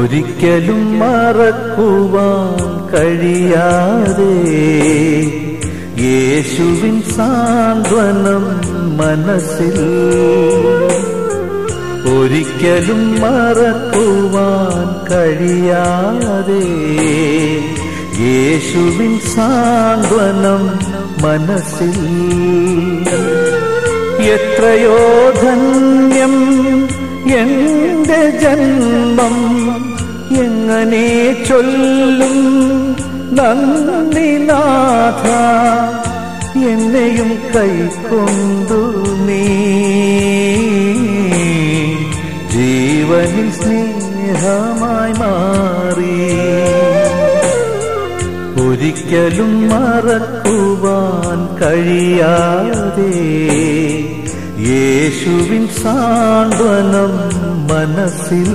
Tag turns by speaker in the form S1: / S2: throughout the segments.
S1: ഒരിക്കലും മറക്കുവാൻ കഴിയാതെ യേശുവിൻ സാന്ത്വനം മനസ്സിൽ ഒരിക്കലും മറക്കുവാൻ കഴിയാതെ യേശുവിൻ സാന്ത്വനം മനസ്സിൽ എത്രയോ ധന്യം എന്റെ ജന്മം എങ്ങനെ ചൊല്ലും നന്ദി നാഥ എന്നെയും കൈക്കൊണ്ടു നീ ജീവനിൽ സ്നേഹമായി മാറി ഒരിക്കലും മറക്കുവാൻ കഴിയാതെ യേശുവിൻ സാന്ത്വനം മനസ്സിൽ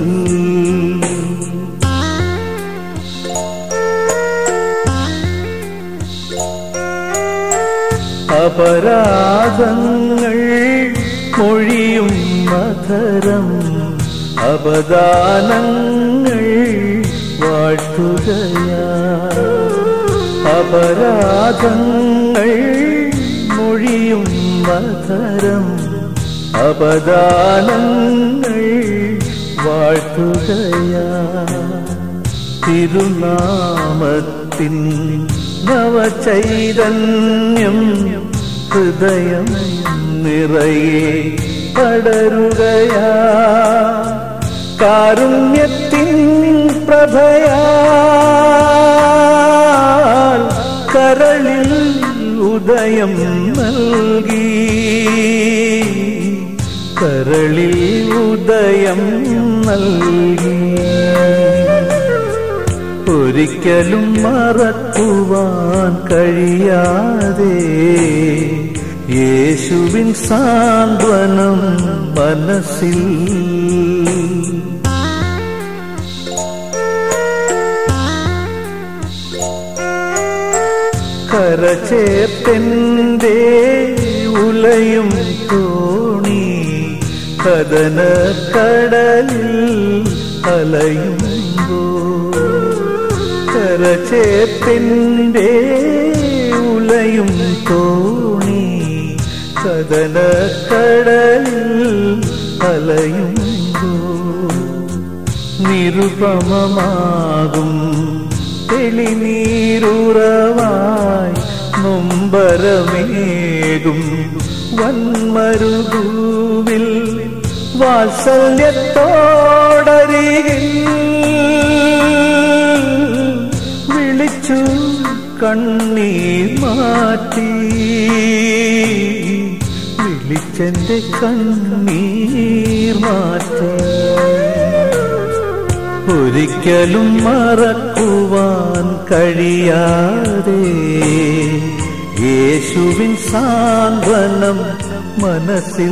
S1: അപരാധങ്ങൾ മൊഴിയും മധരം അപദാനങ്ങൾ വാഴ്ത്തുകയാ അപരാധങ്ങൾ മൊഴിയും മധരം അപദാനങ്ങൾ വാഴ്ത്തുകയാ തിരുനാമത്തിൻ നവചൈതന്യം ഹൃദയം നിറയെ പടരുകയാ കാരുണ്യത്തിൻ പ്രഭയാൽ കരളിൽ ഉദയം നൽകി കരളിൽ ഉദയം നൽകി ഒരിക്കലും മറക്കുവാൻ കഴിയാതെ യേശുവിൻ സാന്ത്വനം മനസ്സിൽ കരചേർത്തന്റെ ഉലയും തോണി കഥന കടലിൽ അലയുമ്പോ കരചേർത്തന്റെ ഉലയും തോണി കഥന കടലിൽ അലയുമ്പോ നിരുപമമാകും തെളിനീരുറവായി നൊമ്പരമേകും വന്മരുഭൂവിൽ വാത്സല്യത്തോടരികിൽ വിളിച്ചു കണ്ണീർ മാറ്റി വിളിച്ചെന്റെ കണ്ണീർ മാറ്റി ഒരിക്കലും മറക്കുവാൻ കഴിയാതെ യേശുവിൻ സാന്ത്വനം മനസ്സിൽ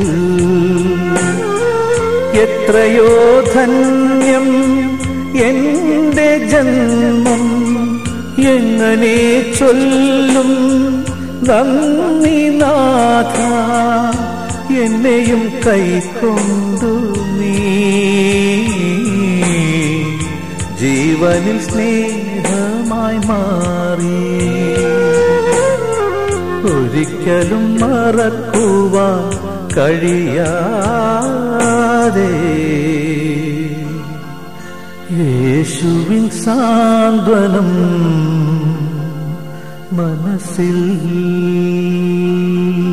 S1: എത്രയോ ധന്യം എന്റെ ജന്മം എങ്ങനെ ചൊല്ലും നന്ദി നാഥ എന്നെയും കൈക്കൊണ്ടു നീ ജീവനിൽ സ്നേഹമായി മാറി ഒരിക്കലും മറക്കുവാൻ കഴിയാതെ യേശുവിൻ സാന്ത്വനം മനസ്സിൽ